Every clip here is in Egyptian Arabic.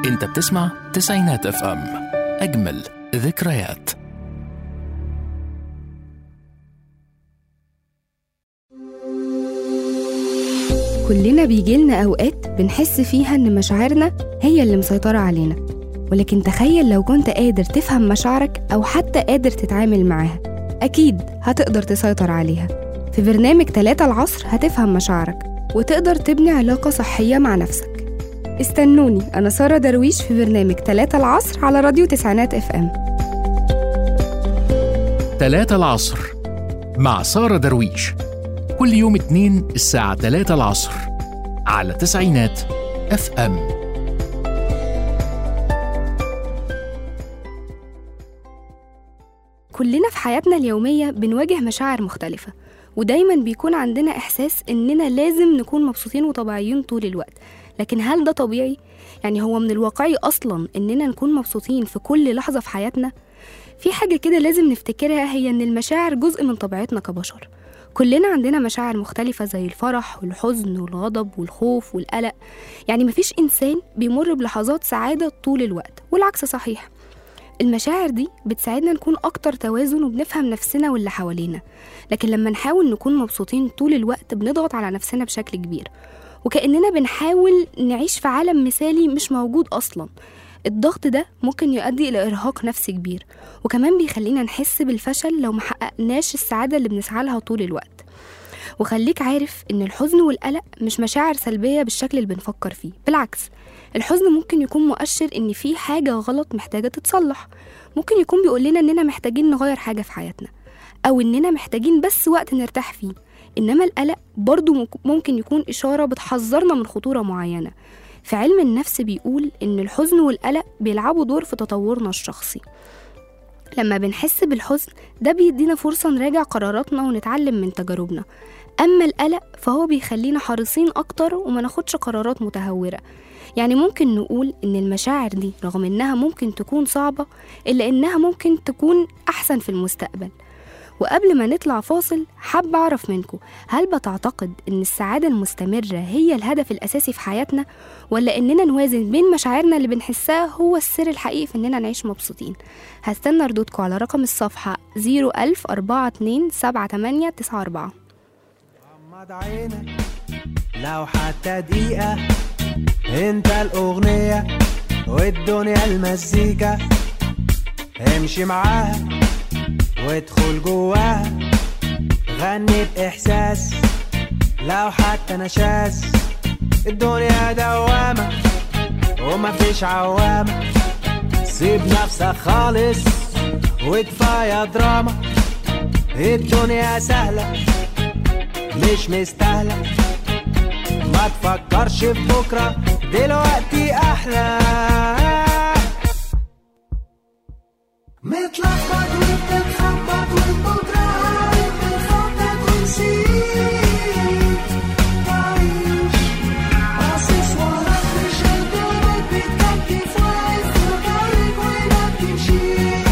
انت بتسمع تسعينات اف ام اجمل ذكريات كلنا بيجيلنا أوقات بنحس فيها إن مشاعرنا هي اللي مسيطرة علينا ولكن تخيل لو كنت قادر تفهم مشاعرك أو حتى قادر تتعامل معاها أكيد هتقدر تسيطر عليها في برنامج تلاتة العصر هتفهم مشاعرك وتقدر تبني علاقة صحية مع نفسك استنوني أنا سارة درويش في برنامج تلاتة العصر على راديو تسعينات اف ام تلاتة العصر مع سارة درويش كل يوم اتنين الساعة تلاتة العصر على تسعينات اف ام كلنا في حياتنا اليومية بنواجه مشاعر مختلفة ودايما بيكون عندنا إحساس إننا لازم نكون مبسوطين وطبيعيين طول الوقت لكن هل ده طبيعي؟ يعني هو من الواقعي أصلا إننا نكون مبسوطين في كل لحظة في حياتنا؟ في حاجة كده لازم نفتكرها هي إن المشاعر جزء من طبيعتنا كبشر كلنا عندنا مشاعر مختلفة زي الفرح والحزن والغضب والخوف والقلق يعني مفيش إنسان بيمر بلحظات سعادة طول الوقت والعكس صحيح المشاعر دي بتساعدنا نكون أكتر توازن وبنفهم نفسنا واللي حوالينا لكن لما نحاول نكون مبسوطين طول الوقت بنضغط على نفسنا بشكل كبير وكأننا بنحاول نعيش في عالم مثالي مش موجود أصلا الضغط ده ممكن يؤدي إلى إرهاق نفسي كبير وكمان بيخلينا نحس بالفشل لو محققناش السعادة اللي بنسعى لها طول الوقت وخليك عارف إن الحزن والقلق مش مشاعر سلبية بالشكل اللي بنفكر فيه بالعكس الحزن ممكن يكون مؤشر إن في حاجة غلط محتاجة تتصلح ممكن يكون بيقول لنا إننا محتاجين نغير حاجة في حياتنا أو إننا محتاجين بس وقت نرتاح فيه إنما القلق برضو مك- ممكن يكون إشارة بتحذرنا من خطورة معينة في علم النفس بيقول إن الحزن والقلق بيلعبوا دور في تطورنا الشخصي لما بنحس بالحزن ده بيدينا فرصة نراجع قراراتنا ونتعلم من تجاربنا أما القلق فهو بيخلينا حريصين أكتر وما ناخدش قرارات متهورة يعني ممكن نقول إن المشاعر دي رغم إنها ممكن تكون صعبة إلا إنها ممكن تكون أحسن في المستقبل وقبل ما نطلع فاصل حابة أعرف منكم هل بتعتقد إن السعادة المستمرة هي الهدف الأساسي في حياتنا ولا إننا نوازن بين مشاعرنا اللي بنحسها هو السر الحقيقي في إننا نعيش مبسوطين هستنى ردودكم على رقم الصفحة 01042 غمض عينك لو حتى دقيقة انت الأغنية والدنيا المزيكا امشي معاها وادخل جواها غني بإحساس لو حتى نشاز الدنيا دوامة ومفيش عوامة سيب نفسك خالص وكفاية دراما الدنيا سهلة مش مستاهلة ما تفكرش في بكرة دلوقتي أحلى متلخبط وبتتخبط والبكرة عارف بتخطط ونسيت تعيش باصص وراك مش قدامك بتكتف واقف في طريق وما بتمشيش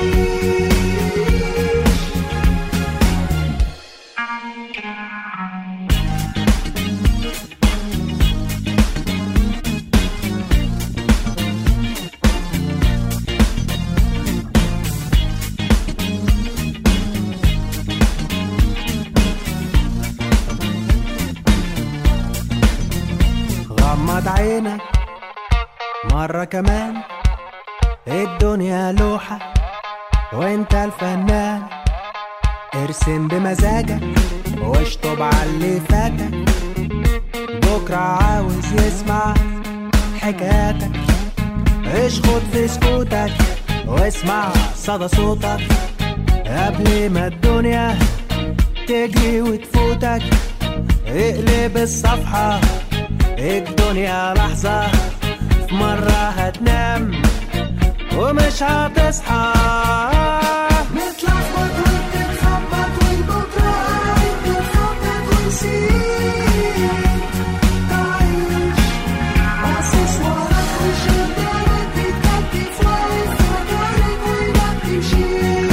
غمض عينك مرة كمان الدنيا لوحة وانت الفنان ارسم بمزاجك واشطب على اللي فاتك بكرة عاوز يسمع حكاياتك اشخط في سكوتك واسمع صدى صوتك قبل ما الدنيا تجري وتفوتك اقلب الصفحة الدنيا لحظة في مرة هتنام ومش هتصحى متلخبط وبتتخبط والبكرة قاعد بتخطط ونسيت تعيش باصص وراك مش قدامك بتكتف واقف في مكانك وما بتمشيش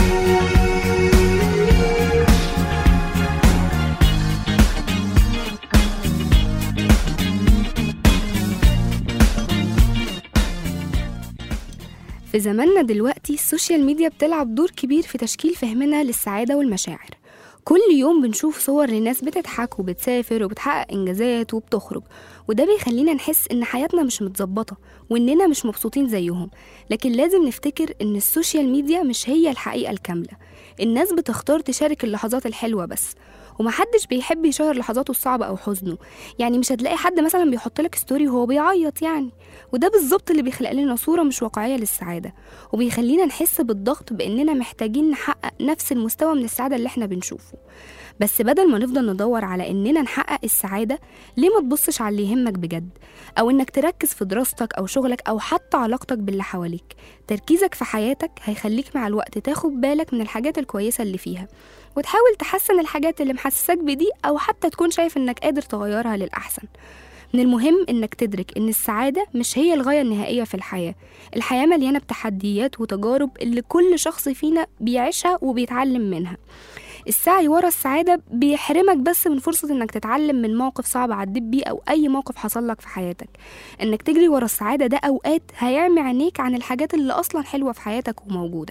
في زماننا دلوقتي السوشيال ميديا بتلعب دور كبير في تشكيل فهمنا للسعادة والمشاعر كل يوم بنشوف صور لناس بتضحك وبتسافر وبتحقق إنجازات وبتخرج وده بيخلينا نحس إن حياتنا مش متظبطة وإننا مش مبسوطين زيهم لكن لازم نفتكر إن السوشيال ميديا مش هي الحقيقة الكاملة الناس بتختار تشارك اللحظات الحلوة بس ومحدش بيحب يشير لحظاته الصعبة أو حزنه يعني مش هتلاقي حد مثلا بيحط لك ستوري وهو بيعيط يعني وده بالظبط اللي بيخلق لنا صورة مش واقعية للسعادة وبيخلينا نحس بالضغط بإننا محتاجين نحقق نفس المستوى من السعادة اللي احنا بنشوفه بس بدل ما نفضل ندور على إننا نحقق السعادة ليه ما تبصش على اللي يهمك بجد أو إنك تركز في دراستك أو شغلك أو حتى علاقتك باللي حواليك تركيزك في حياتك هيخليك مع الوقت تاخد بالك من الحاجات الكويسة اللي فيها وتحاول تحسن الحاجات اللي محسساك بدي أو حتى تكون شايف إنك قادر تغيرها للأحسن من المهم إنك تدرك إن السعادة مش هي الغاية النهائية في الحياة الحياة مليانة بتحديات وتجارب اللي كل شخص فينا بيعيشها وبيتعلم منها السعي ورا السعادة بيحرمك بس من فرصة إنك تتعلم من موقف صعب عديت بيه أو أي موقف حصل لك في حياتك إنك تجري ورا السعادة ده أوقات هيعمي عينيك عن الحاجات اللي أصلا حلوة في حياتك وموجودة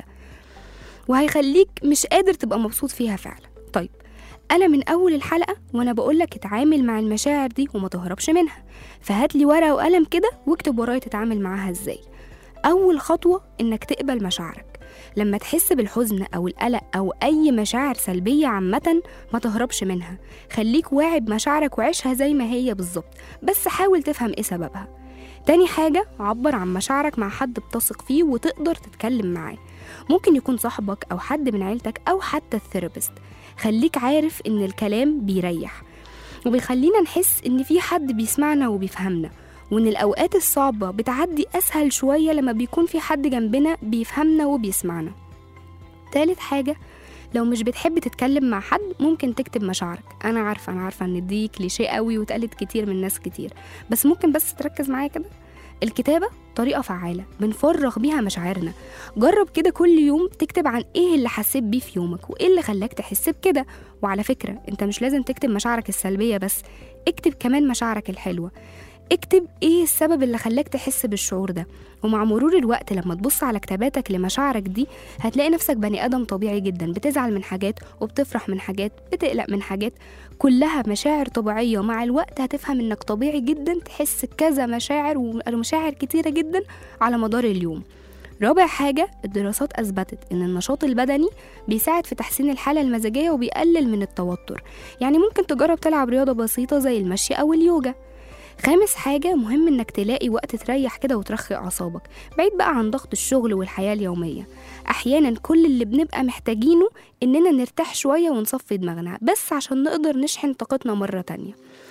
وهيخليك مش قادر تبقى مبسوط فيها فعلا طيب أنا من أول الحلقة وأنا بقولك اتعامل مع المشاعر دي وما تهربش منها فهات لي ورقة وقلم كده واكتب ورايا تتعامل معاها ازاي أول خطوة إنك تقبل مشاعرك لما تحس بالحزن أو القلق أو أي مشاعر سلبية عامة ما تهربش منها خليك واعي بمشاعرك وعيشها زي ما هي بالظبط بس حاول تفهم إيه سببها تاني حاجة عبر عن مشاعرك مع حد بتثق فيه وتقدر تتكلم معاه ممكن يكون صاحبك أو حد من عيلتك أو حتى الثيرابيست خليك عارف إن الكلام بيريح وبيخلينا نحس إن في حد بيسمعنا وبيفهمنا وإن الأوقات الصعبة بتعدي أسهل شوية لما بيكون في حد جنبنا بيفهمنا وبيسمعنا تالت حاجة لو مش بتحب تتكلم مع حد ممكن تكتب مشاعرك انا عارفه انا عارفه ان دي كليشيه قوي واتقالت كتير من ناس كتير بس ممكن بس تركز معايا كده الكتابة طريقة فعالة بنفرغ بيها مشاعرنا جرب كده كل يوم تكتب عن ايه اللي حسيت بيه في يومك وايه اللي خلاك تحس بكده وعلى فكرة انت مش لازم تكتب مشاعرك السلبية بس اكتب كمان مشاعرك الحلوة اكتب ايه السبب اللي خلاك تحس بالشعور ده ومع مرور الوقت لما تبص على كتاباتك لمشاعرك دي هتلاقي نفسك بني ادم طبيعي جدا بتزعل من حاجات وبتفرح من حاجات بتقلق من حاجات كلها مشاعر طبيعية ومع الوقت هتفهم انك طبيعي جدا تحس كذا مشاعر ومشاعر كتيرة جدا على مدار اليوم رابع حاجة الدراسات أثبتت إن النشاط البدني بيساعد في تحسين الحالة المزاجية وبيقلل من التوتر يعني ممكن تجرب تلعب رياضة بسيطة زي المشي أو اليوجا خامس حاجة مهم إنك تلاقي وقت تريح كده وترخي أعصابك بعيد بقى عن ضغط الشغل والحياة اليومية أحيانا كل اللي بنبقى محتاجينه إننا نرتاح شوية ونصفي دماغنا بس عشان نقدر نشحن طاقتنا مرة تانية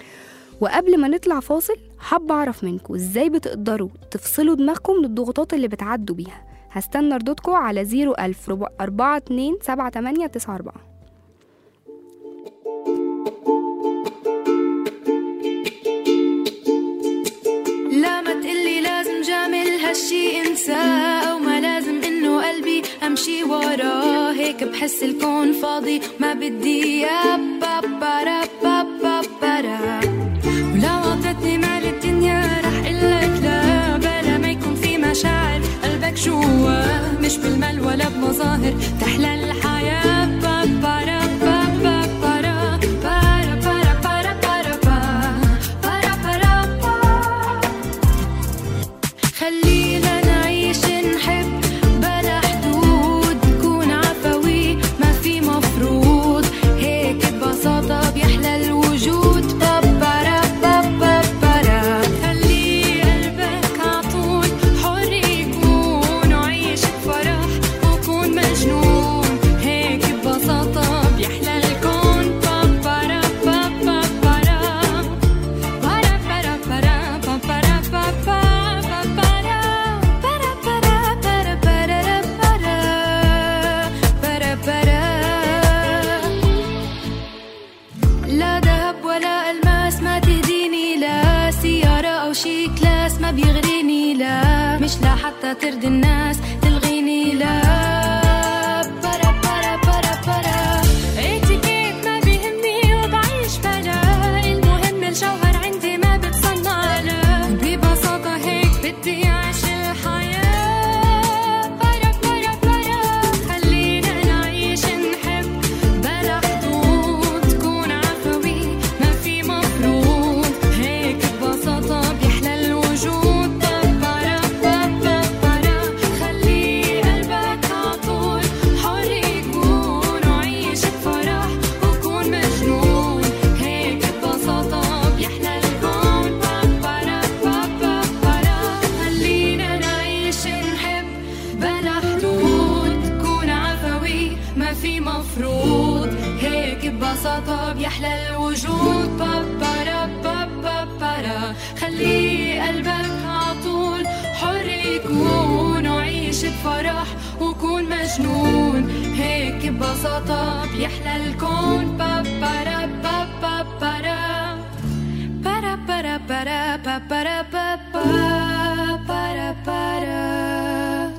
وقبل ما نطلع فاصل حابة أعرف منكم إزاي بتقدروا تفصلوا دماغكم من الضغوطات اللي بتعدوا بيها هستنى ردودكم على 01000 42 78 94 لا ما تقلي لازم جامل هالشي انساه او ما لازم انه قلبي امشي وراه هيك بحس الكون فاضي ما بدي اياه بابارا بابارا ولو اعطتني مال الدنيا رح قلك لا بلا ما يكون في مشاعر قلبك جوا مش بالمال ولا بمظاهر تحلى الحياة بابارا بابارا بارا بارا بارا بارا بارا بارا بارا خلينا نعيش نحب بلا حدود نكون عفوي ما في مفروض هيك ببساطة بيحلى الوجود بابارا بابارا خلي قلبك عطول حر يكون وعيش بفرح وكون مجنون هيك ببساطة بيحلى الكون بابارا بابارا para para para pa para pa pa pa para para para para para para para para لا ذهب ولا الماس ما تهديني لا سيارة أو شي كلاس ما بيغريني لا مش لا حتى ترضي الناس تلغيني لا برا برا برا برا اتيكيت ما بيهمني وبعيش بلا المهم الجوهر عندي ما بتصنع لا ببساطة هيك بدي أعيش الحياة خلي قلبك عطول حر يكون وعيش بفرح وكون مجنون هيك ببساطة بيحلى الكون با برا با با برا برا برا برا با برا با با برا برا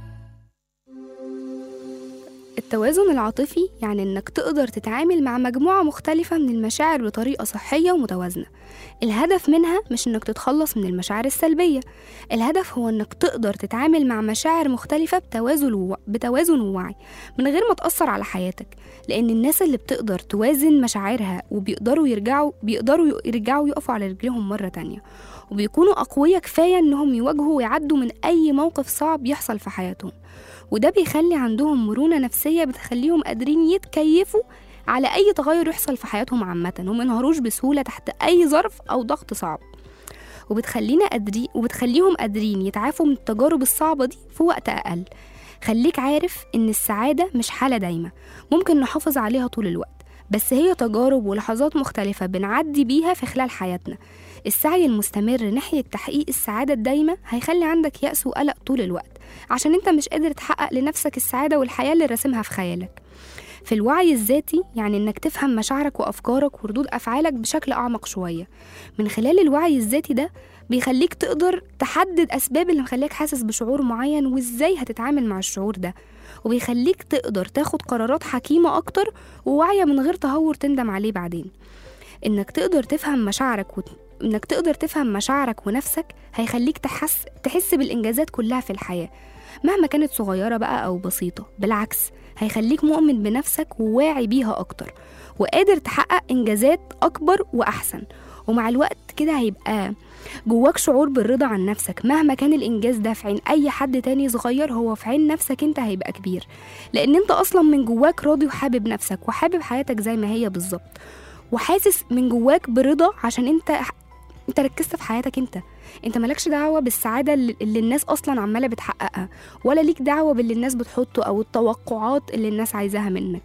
التوازن العاطفي يعني انك تقدر تتعامل مع مجموعة مختلفة من المشاعر بطريقة صحية ومتوازنة الهدف منها مش انك تتخلص من المشاعر السلبية الهدف هو انك تقدر تتعامل مع مشاعر مختلفة بتوازن ووع- بتوازن ووعي من غير ما تأثر على حياتك لأن الناس اللي بتقدر توازن مشاعرها وبيقدروا يرجعوا بيقدروا يرجعوا يقفوا على رجليهم مرة تانية وبيكونوا أقوياء كفاية إنهم يواجهوا ويعدوا من أي موقف صعب يحصل في حياتهم وده بيخلي عندهم مرونة نفسية بتخليهم قادرين يتكيفوا على أي تغير يحصل في حياتهم عامة ومنهاروش بسهولة تحت أي ظرف أو ضغط صعب وبتخلينا قادرين وبتخليهم قادرين يتعافوا من التجارب الصعبة دي في وقت أقل خليك عارف إن السعادة مش حالة دايمة ممكن نحافظ عليها طول الوقت بس هي تجارب ولحظات مختلفة بنعدي بيها في خلال حياتنا السعي المستمر ناحية تحقيق السعادة الدايمة هيخلي عندك يأس وقلق طول الوقت عشان انت مش قادر تحقق لنفسك السعادة والحياة اللي راسمها في خيالك في الوعي الذاتي يعني انك تفهم مشاعرك وافكارك وردود افعالك بشكل اعمق شويه من خلال الوعي الذاتي ده بيخليك تقدر تحدد اسباب اللي مخليك حاسس بشعور معين وازاي هتتعامل مع الشعور ده وبيخليك تقدر تاخد قرارات حكيمه اكتر وواعيه من غير تهور تندم عليه بعدين انك تقدر تفهم مشاعرك وت... انك تقدر تفهم مشاعرك ونفسك هيخليك تحس تحس بالانجازات كلها في الحياه مهما كانت صغيره بقى او بسيطه بالعكس هيخليك مؤمن بنفسك وواعي بيها اكتر وقادر تحقق انجازات اكبر واحسن ومع الوقت كده هيبقى جواك شعور بالرضا عن نفسك مهما كان الانجاز ده في عين اي حد تاني صغير هو في عين نفسك انت هيبقى كبير لان انت اصلا من جواك راضي وحابب نفسك وحابب حياتك زي ما هي بالظبط وحاسس من جواك برضا عشان انت انت ركزت في حياتك انت انت مالكش دعوه بالسعاده اللي اللي الناس اصلا عماله بتحققها ولا ليك دعوه باللي الناس بتحطه او التوقعات اللي الناس عايزاها منك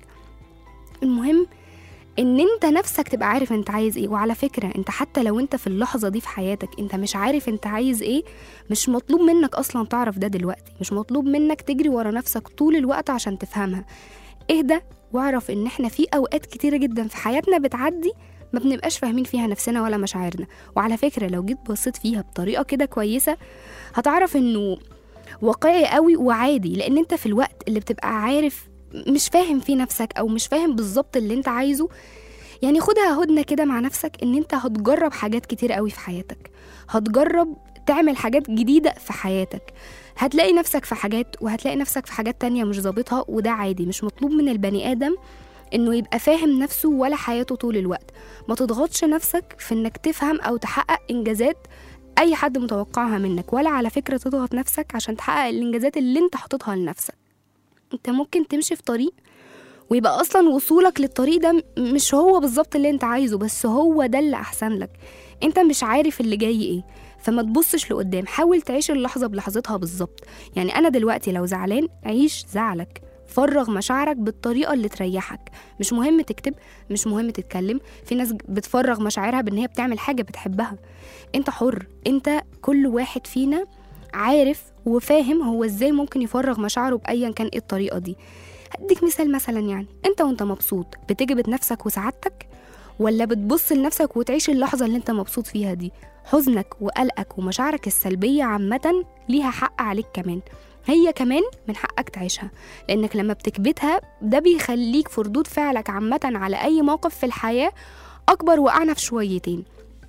المهم ان انت نفسك تبقى عارف انت عايز ايه وعلى فكره انت حتى لو انت في اللحظه دي في حياتك انت مش عارف انت عايز ايه مش مطلوب منك اصلا تعرف ده دلوقتي مش مطلوب منك تجري ورا نفسك طول الوقت عشان تفهمها اهدى واعرف ان احنا في اوقات كتيره جدا في حياتنا بتعدي ما بنبقاش فاهمين فيها نفسنا ولا مشاعرنا وعلى فكره لو جيت بصيت فيها بطريقه كده كويسه هتعرف انه واقعي قوي وعادي لان انت في الوقت اللي بتبقى عارف مش فاهم فيه نفسك او مش فاهم بالظبط اللي انت عايزه يعني خدها هدنه كده مع نفسك ان انت هتجرب حاجات كتير قوي في حياتك هتجرب تعمل حاجات جديده في حياتك هتلاقي نفسك في حاجات وهتلاقي نفسك في حاجات تانية مش ظابطها وده عادي مش مطلوب من البني ادم انه يبقى فاهم نفسه ولا حياته طول الوقت ما تضغطش نفسك في انك تفهم او تحقق انجازات اي حد متوقعها منك ولا على فكره تضغط نفسك عشان تحقق الانجازات اللي انت حاططها لنفسك انت ممكن تمشي في طريق ويبقى اصلا وصولك للطريق ده م- مش هو بالظبط اللي انت عايزه بس هو ده اللي احسن لك انت مش عارف اللي جاي ايه فما تبصش لقدام حاول تعيش اللحظه بلحظتها بالظبط يعني انا دلوقتي لو زعلان عيش زعلك فرغ مشاعرك بالطريقه اللي تريحك مش مهم تكتب مش مهم تتكلم في ناس بتفرغ مشاعرها بان هي بتعمل حاجه بتحبها انت حر انت كل واحد فينا عارف وفاهم هو ازاي ممكن يفرغ مشاعره بايا كان ايه الطريقه دي هديك مثال مثلا يعني انت وانت مبسوط بتجبت نفسك وسعادتك ولا بتبص لنفسك وتعيش اللحظه اللي انت مبسوط فيها دي حزنك وقلقك ومشاعرك السلبيه عامه ليها حق عليك كمان هي كمان من حقك تعيشها لانك لما بتكبتها ده بيخليك في ردود فعلك عامه على اي موقف في الحياه اكبر واعنف شويتين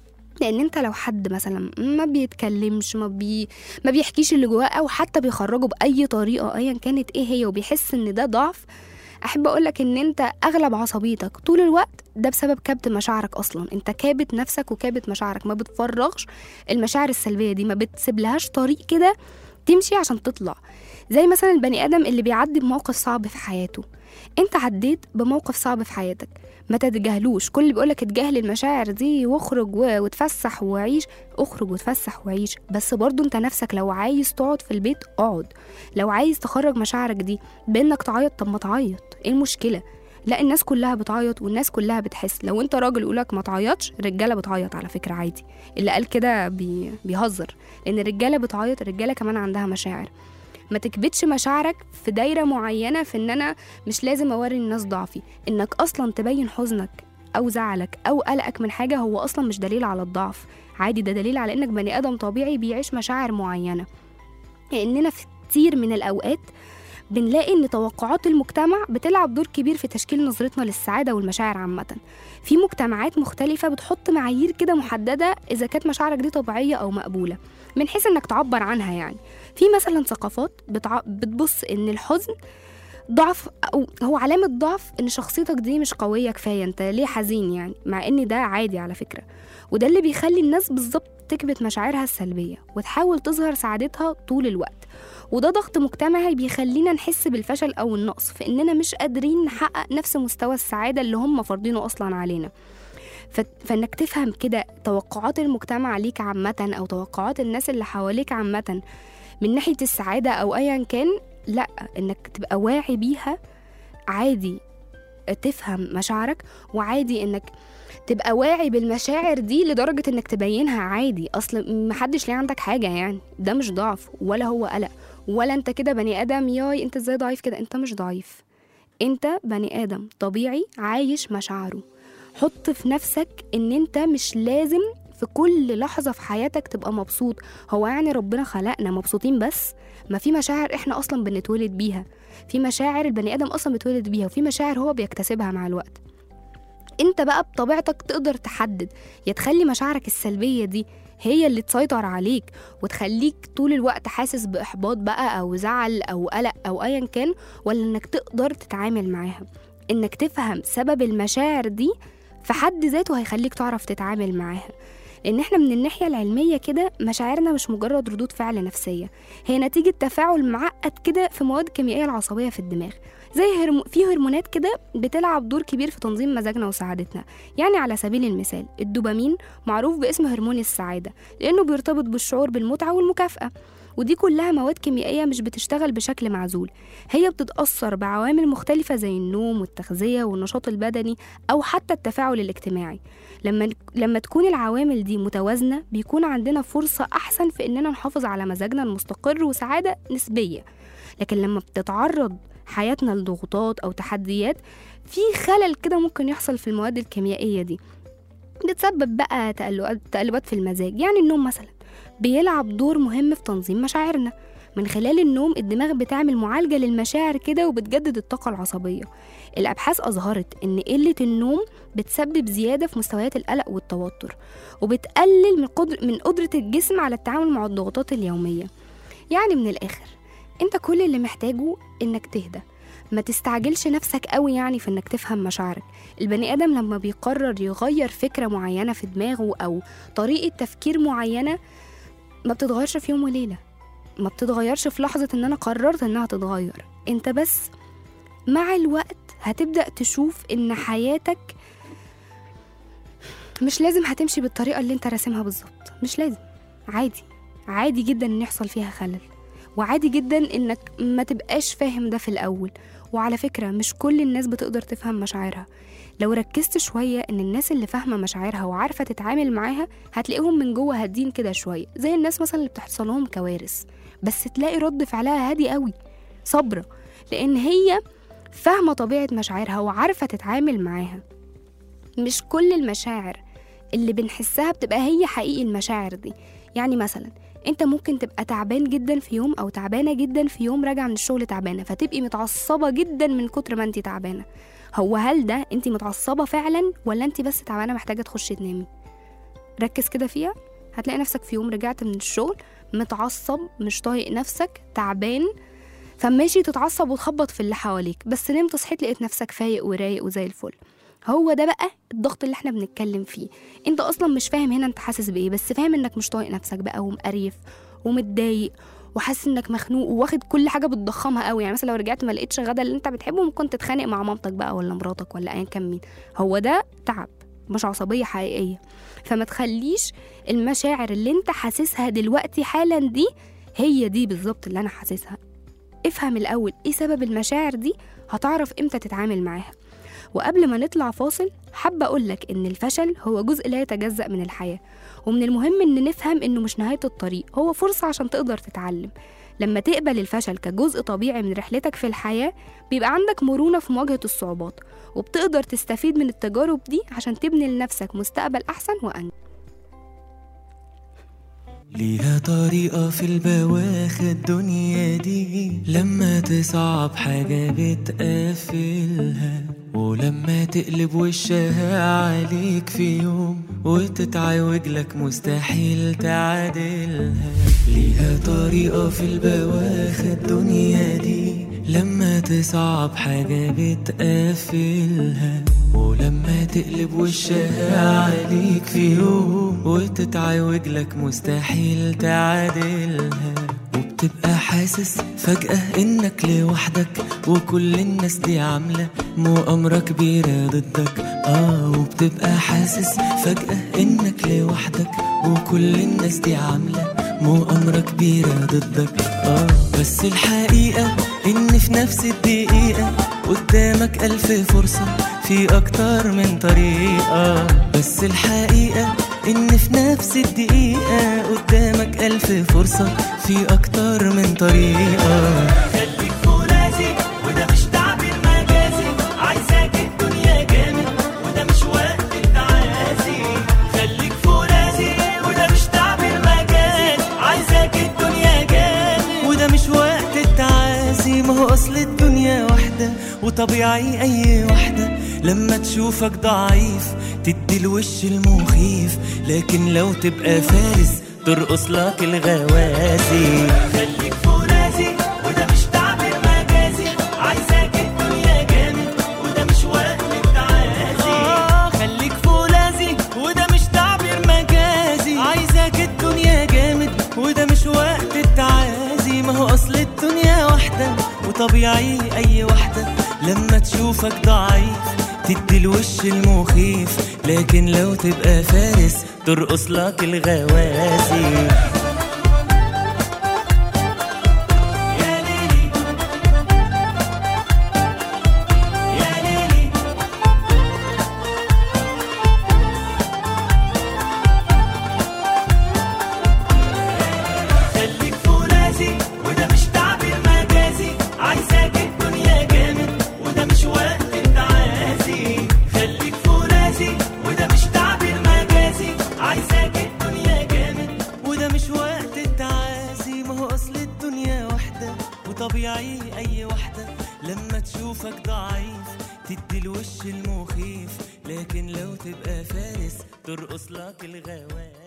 لان انت لو حد مثلا ما بيتكلمش ما بي ما بيحكيش اللي جواه او حتى بيخرجه باي طريقه ايا كانت ايه هي وبيحس ان ده ضعف احب اقولك ان انت اغلب عصبيتك طول الوقت ده بسبب كبت مشاعرك اصلا انت كابت نفسك وكابت مشاعرك ما بتفرغش المشاعر السلبيه دي ما بتسيبلهاش طريق كده تمشي عشان تطلع زي مثلا البني ادم اللي بيعدي بموقف صعب في حياته انت عديت بموقف صعب في حياتك ما تتجاهلوش كل اللي بيقولك اتجاهل المشاعر دي واخرج و- وتفسح وعيش اخرج وتفسح وعيش بس برضو انت نفسك لو عايز تقعد في البيت اقعد لو عايز تخرج مشاعرك دي بانك تعيط طب ما تعيط ايه المشكله لا الناس كلها بتعيط والناس كلها بتحس لو انت راجل يقولك ما تعيطش الرجاله بتعيط على فكره عادي اللي قال كده بي... بيهزر لان الرجاله بتعيط الرجاله كمان عندها مشاعر ما تكبتش مشاعرك في دايره معينه في ان انا مش لازم اوري الناس ضعفي انك اصلا تبين حزنك او زعلك او قلقك من حاجه هو اصلا مش دليل على الضعف عادي ده دليل على انك بني ادم طبيعي بيعيش مشاعر معينه لاننا في كتير من الاوقات بنلاقي ان توقعات المجتمع بتلعب دور كبير في تشكيل نظرتنا للسعاده والمشاعر عامه في مجتمعات مختلفه بتحط معايير كده محدده اذا كانت مشاعرك دي طبيعيه او مقبوله من حيث انك تعبر عنها يعني في مثلا ثقافات بتع... بتبص ان الحزن ضعف او هو علامه ضعف ان شخصيتك دي مش قويه كفايه انت ليه حزين يعني مع ان ده عادي على فكره وده اللي بيخلي الناس بالظبط تكبت مشاعرها السلبيه وتحاول تظهر سعادتها طول الوقت وده ضغط مجتمعي بيخلينا نحس بالفشل او النقص في اننا مش قادرين نحقق نفس مستوى السعاده اللي هم فارضينه اصلا علينا ف... فانك تفهم كده توقعات المجتمع ليك عامه او توقعات الناس اللي حواليك عامه من ناحيه السعاده او ايا كان لا انك تبقى واعي بيها عادي تفهم مشاعرك وعادي انك تبقى واعي بالمشاعر دي لدرجة انك تبينها عادي اصل محدش ليه عندك حاجة يعني ده مش ضعف ولا هو قلق ولا انت كده بني ادم ياي انت ازاي ضعيف كده انت مش ضعيف انت بني ادم طبيعي عايش مشاعره حط في نفسك ان انت مش لازم في كل لحظة في حياتك تبقى مبسوط هو يعني ربنا خلقنا مبسوطين بس ما في مشاعر احنا اصلا بنتولد بيها في مشاعر البني ادم اصلا بيتولد بيها وفي مشاعر هو بيكتسبها مع الوقت انت بقى بطبيعتك تقدر تحدد يا تخلي مشاعرك السلبية دي هي اللي تسيطر عليك وتخليك طول الوقت حاسس بإحباط بقى أو زعل أو قلق أو أيا كان ولا إنك تقدر تتعامل معاها إنك تفهم سبب المشاعر دي في حد ذاته هيخليك تعرف تتعامل معاها لأن إحنا من الناحية العلمية كده مشاعرنا مش مجرد ردود فعل نفسية هي نتيجة تفاعل معقد كده في مواد كيميائية العصبية في الدماغ زي هرمو في هرمونات كده بتلعب دور كبير في تنظيم مزاجنا وسعادتنا يعني على سبيل المثال الدوبامين معروف باسم هرمون السعادة لأنه بيرتبط بالشعور بالمتعة والمكافأة ودي كلها مواد كيميائية مش بتشتغل بشكل معزول هي بتتأثر بعوامل مختلفة زي النوم والتغذية والنشاط البدني أو حتى التفاعل الاجتماعي لما لما تكون العوامل دي متوازنة بيكون عندنا فرصة أحسن في إننا نحافظ على مزاجنا المستقر وسعادة نسبية لكن لما بتتعرض حياتنا لضغوطات أو تحديات في خلل كده ممكن يحصل في المواد الكيميائية دي بتسبب بقى تقلبات تقلبات في المزاج يعني النوم مثلا بيلعب دور مهم في تنظيم مشاعرنا من خلال النوم الدماغ بتعمل معالجة للمشاعر كده وبتجدد الطاقة العصبية الأبحاث أظهرت إن قلة النوم بتسبب زيادة في مستويات القلق والتوتر وبتقلل من قدر من قدرة الجسم على التعامل مع الضغوطات اليومية يعني من الآخر انت كل اللي محتاجه انك تهدى ما تستعجلش نفسك قوي يعني في انك تفهم مشاعرك البني ادم لما بيقرر يغير فكره معينه في دماغه او طريقه تفكير معينه ما بتتغيرش في يوم وليله ما بتتغيرش في لحظه ان انا قررت انها تتغير انت بس مع الوقت هتبدا تشوف ان حياتك مش لازم هتمشي بالطريقه اللي انت راسمها بالظبط مش لازم عادي عادي جدا ان يحصل فيها خلل وعادي جدا انك ما تبقاش فاهم ده في الاول وعلى فكرة مش كل الناس بتقدر تفهم مشاعرها لو ركزت شوية ان الناس اللي فاهمة مشاعرها وعارفة تتعامل معاها هتلاقيهم من جوه هادين كده شوية زي الناس مثلا اللي بتحصل لهم كوارث بس تلاقي رد فعلها هادي قوي صبرة لان هي فاهمة طبيعة مشاعرها وعارفة تتعامل معاها مش كل المشاعر اللي بنحسها بتبقى هي حقيقي المشاعر دي يعني مثلا انت ممكن تبقى تعبان جدا في يوم او تعبانه جدا في يوم راجعه من الشغل تعبانه فتبقي متعصبه جدا من كتر ما انت تعبانه هو هل ده انت متعصبه فعلا ولا انت بس تعبانه محتاجه تخشي تنامي ركز كده فيها هتلاقي نفسك في يوم رجعت من الشغل متعصب مش طايق نفسك تعبان فماشي تتعصب وتخبط في اللي حواليك بس نمت صحيت لقيت نفسك فايق ورايق وزي الفل هو ده بقى الضغط اللي احنا بنتكلم فيه انت اصلا مش فاهم هنا انت حاسس بايه بس فاهم انك مش طايق نفسك بقى ومقريف ومتضايق وحاسس انك مخنوق وواخد كل حاجه بتضخمها قوي يعني مثلا لو رجعت ما لقيتش غدا اللي انت بتحبه ممكن تتخانق مع مامتك بقى ولا مراتك ولا ايا كان مين هو ده تعب مش عصبيه حقيقيه فما تخليش المشاعر اللي انت حاسسها دلوقتي حالا دي هي دي بالظبط اللي انا حاسسها افهم الاول ايه سبب المشاعر دي هتعرف امتى تتعامل معاها وقبل ما نطلع فاصل حابة أقولك إن الفشل هو جزء لا يتجزأ من الحياة ومن المهم إن نفهم إنه مش نهاية الطريق هو فرصة عشان تقدر تتعلم لما تقبل الفشل كجزء طبيعي من رحلتك في الحياة بيبقى عندك مرونة في مواجهة الصعوبات وبتقدر تستفيد من التجارب دي عشان تبني لنفسك مستقبل أحسن وأنجح ليها طريقة في البواخ الدنيا دي لما تصعب حاجة بتقفلها ولما تقلب وشها عليك في يوم وتتعوج لك مستحيل تعادلها ليها طريقة في البواخ الدنيا دي لما تصعب حاجة بتقفلها ولما تقلب وشها عليك في يوم وتتعوج لك مستحيل تعادلها وبتبقى حاسس فجأة انك لوحدك وكل الناس دي عاملة مؤامرة كبيرة ضدك اه وبتبقى حاسس فجأة انك لوحدك وكل الناس دي عاملة مؤامرة كبيرة ضدك اه بس الحقيقة ان في نفس الدقيقة قدامك ألف فرصة في أكتر من طريقة بس الحقيقة إن في نفس الدقيقة قدامك ألف فرصة في أكتر من طريقة خليك فرازي وده مش تعبير مجازي عايزاك الدنيا جامد وده مش وقت التعازي خليك فرازي وده مش تعبير مجازي عايزاك الدنيا جامد وده مش وقت التعازي ما هو أصل الدنيا واحدة وطبيعي أي واحدة لما تشوفك ضعيف تدي الوش المخيف لكن لو تبقى فارس ترقص لك الغوازي خليك فرازي وده مش تعبير مجازي عايزاك الدنيا جامد وده مش وقت التعازي آه خليك فولاذي وده مش تعبير مجازي عايزاك الدنيا جامد وده مش وقت التعازي ما هو اصل الدنيا واحدة وطبيعي اي واحدة لما تشوفك ضعيف تدي الوش المخيف لكن لو تبقى فارس ترقص لك الغوازي يا ليلي يا ليلي خليك فرازي وده مش تعبير مجازي عايزاك الدنيا جامد وده مش وقت التعازي خليك فرازي وده مش تعبير مجازي عايزاك الدنيا جامد وده مش وقت التعازي ما هو اصل الدنيا واحدة وطبيعي اي واحدة لما تشوفك ضعيف تدي الوش المخيف لكن لو تبقى فارس ترقص لك الغوازي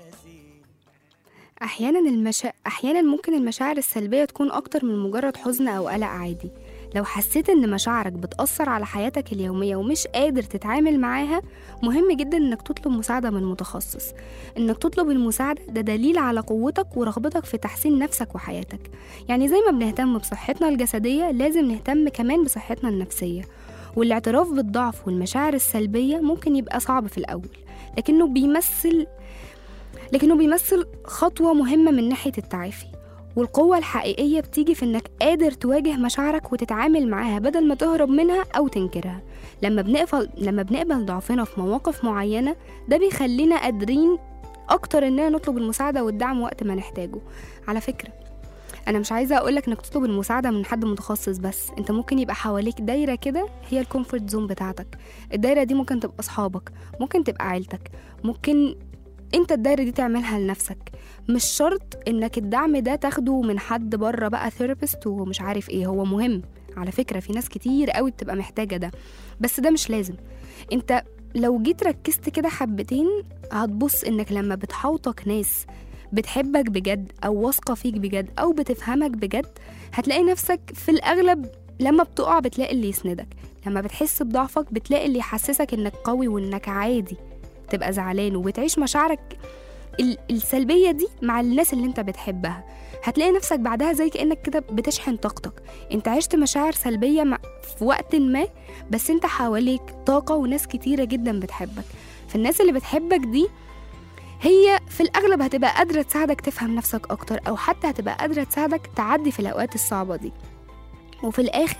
أحيانا المشا... أحيانا ممكن المشاعر السلبية تكون أكتر من مجرد حزن أو قلق عادي لو حسيت إن مشاعرك بتأثر على حياتك اليومية ومش قادر تتعامل معاها مهم جدا إنك تطلب مساعدة من متخصص إنك تطلب المساعدة ده دليل على قوتك ورغبتك في تحسين نفسك وحياتك يعني زي ما بنهتم بصحتنا الجسدية لازم نهتم كمان بصحتنا النفسية والاعتراف بالضعف والمشاعر السلبية ممكن يبقى صعب في الأول لكنه بيمثل لكنه بيمثل خطوة مهمة من ناحية التعافي والقوة الحقيقية بتيجي في إنك قادر تواجه مشاعرك وتتعامل معاها بدل ما تهرب منها أو تنكرها لما بنقبل لما بنقبل ضعفنا في مواقف معينة ده بيخلينا قادرين أكتر إننا نطلب المساعدة والدعم وقت ما نحتاجه على فكرة أنا مش عايزة أقولك إنك تطلب المساعدة من حد متخصص بس أنت ممكن يبقى حواليك دايرة كده هي الكومفورت زون بتاعتك الدايرة دي ممكن تبقى أصحابك ممكن تبقى عيلتك ممكن انت الدايره دي تعملها لنفسك مش شرط انك الدعم ده تاخده من حد بره بقى ثيرابيست ومش عارف ايه هو مهم على فكره في ناس كتير قوي بتبقى محتاجه ده بس ده مش لازم انت لو جيت ركزت كده حبتين هتبص انك لما بتحوطك ناس بتحبك بجد او واثقه فيك بجد او بتفهمك بجد هتلاقي نفسك في الاغلب لما بتقع بتلاقي اللي يسندك لما بتحس بضعفك بتلاقي اللي يحسسك انك قوي وانك عادي تبقى زعلان وبتعيش مشاعرك ال- السلبية دي مع الناس اللي انت بتحبها هتلاقي نفسك بعدها زي كأنك كده بتشحن طاقتك انت عشت مشاعر سلبية مع في وقت ما بس انت حواليك طاقة وناس كتيرة جدا بتحبك فالناس اللي بتحبك دي هي في الأغلب هتبقى قادرة تساعدك تفهم نفسك أكتر أو حتى هتبقى قادرة تساعدك تعدي في الأوقات الصعبة دي وفي الآخر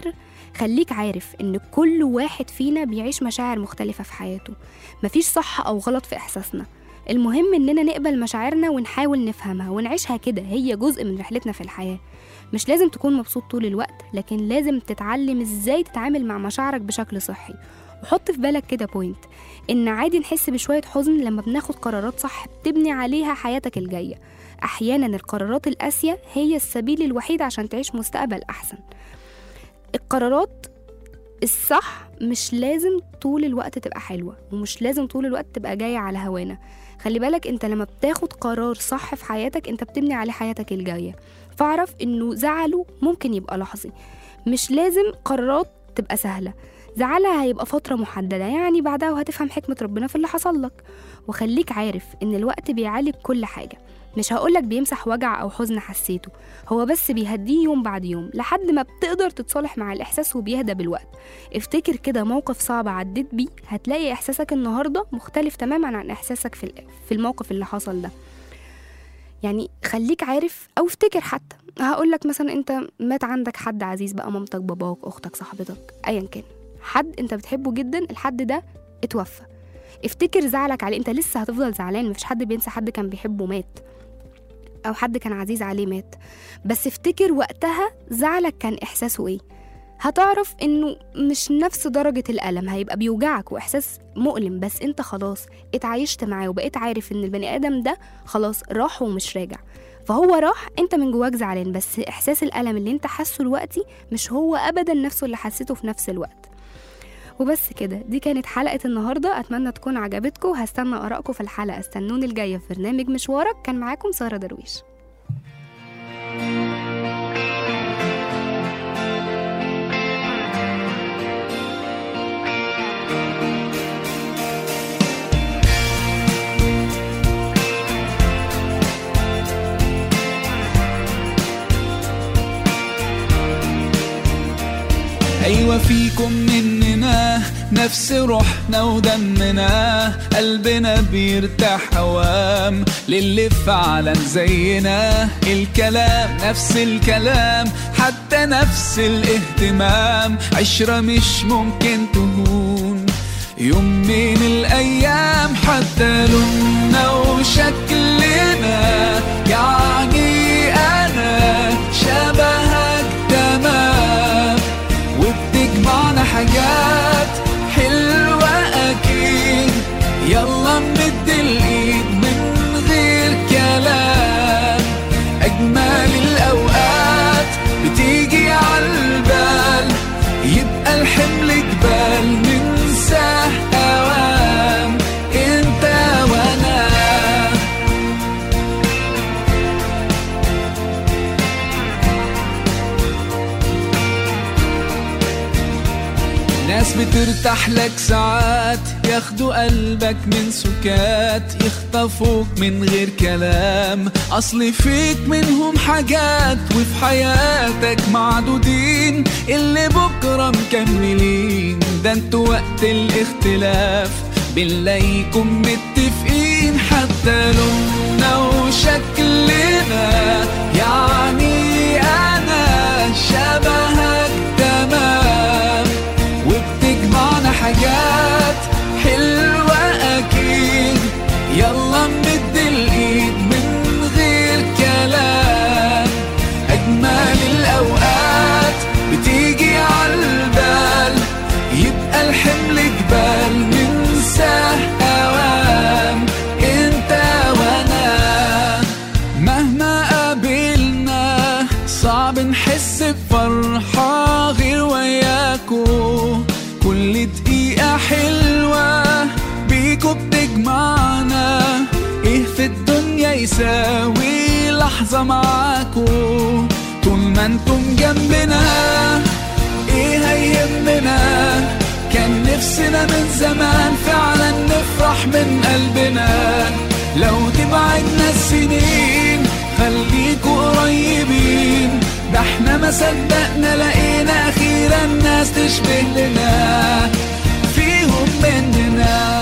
خليك عارف إن كل واحد فينا بيعيش مشاعر مختلفة في حياته مفيش صح أو غلط في إحساسنا المهم إننا نقبل مشاعرنا ونحاول نفهمها ونعيشها كده هي جزء من رحلتنا في الحياة مش لازم تكون مبسوط طول الوقت لكن لازم تتعلم ازاي تتعامل مع مشاعرك بشكل صحي وحط في بالك كده بوينت ان عادي نحس بشوية حزن لما بناخد قرارات صح بتبني عليها حياتك الجاية احيانا القرارات القاسية هي السبيل الوحيد عشان تعيش مستقبل احسن القرارات الصح مش لازم طول الوقت تبقى حلوة ومش لازم طول الوقت تبقى جاية على هوانا خلي بالك انت لما بتاخد قرار صح في حياتك انت بتبني عليه حياتك الجاية فاعرف انه زعله ممكن يبقى لحظي مش لازم قرارات تبقى سهلة زعلها هيبقى فترة محددة يعني بعدها وهتفهم حكمة ربنا في اللي حصل لك وخليك عارف ان الوقت بيعالج كل حاجة مش هقولك بيمسح وجع أو حزن حسيته هو بس بيهديه يوم بعد يوم لحد ما بتقدر تتصالح مع الإحساس وبيهدى بالوقت افتكر كده موقف صعب عديت بيه هتلاقي إحساسك النهاردة مختلف تماما عن إحساسك في ال- في الموقف اللي حصل ده يعني خليك عارف او افتكر حتى هقول لك مثلا انت مات عندك حد عزيز بقى مامتك باباك اختك صاحبتك ايا كان حد انت بتحبه جدا الحد ده اتوفى افتكر زعلك عليه انت لسه هتفضل زعلان مفيش حد بينسى حد كان بيحبه مات او حد كان عزيز عليه مات بس افتكر وقتها زعلك كان احساسه ايه هتعرف انه مش نفس درجة الألم هيبقى بيوجعك وإحساس مؤلم بس انت خلاص اتعايشت معاه وبقيت عارف ان البني آدم ده خلاص راح ومش راجع فهو راح انت من جواك زعلان بس إحساس الألم اللي انت حاسه دلوقتي مش هو أبدا نفسه اللي حسيته في نفس الوقت وبس كده دي كانت حلقة النهاردة أتمنى تكون عجبتكم هستنى آرائكم في الحلقة استنوني الجاية في برنامج مشوارك كان معاكم سارة درويش أيوة فيكم مننا نفس روحنا ودمنا قلبنا بيرتاح أوام للي فعلا زينا الكلام نفس الكلام حتى نفس الاهتمام عشرة مش ممكن تهون يوم من الأيام حتى لوننا وشكلنا يعني أنا شبهك تمام وبتجمعنا حاجات حلوة أكيد يلا نمد الإيد من غير كلام أجمل الأوقات بتيجي عالبال يبقى الحمل جبال ننساه أوام انت وانا ناس بترتاح لك ساعات ياخدوا قلبك من سكات يخطفوك من غير كلام اصل فيك منهم حاجات وفي حياتك معدودين اللي بكره مكملين ده انتوا وقت الاختلاف بنلاقيكم متفقين حتى لوننا وشكلنا يعني انا شبهك تمام وبتجمعنا حاجات حلوة أكيد يلا نمد الإيد من غير كلام أجمل الأوقات بتيجي عالبال يبقى الحمل جبال ننساه أوام انت وانا مهما قابلنا صعب نحس بفرحة غير وياكو كل دقيقة حلوة بيكو بتجمعنا ايه في الدنيا يساوي لحظة معاكو طول ما انتم جنبنا ايه هيهمنا كان نفسنا من زمان فعلا نفرح من قلبنا لو تبعدنا السنين خليكوا قريبين ده احنا ما صدقنا لقينا اخيرا ناس تشبه لنا فيهم مننا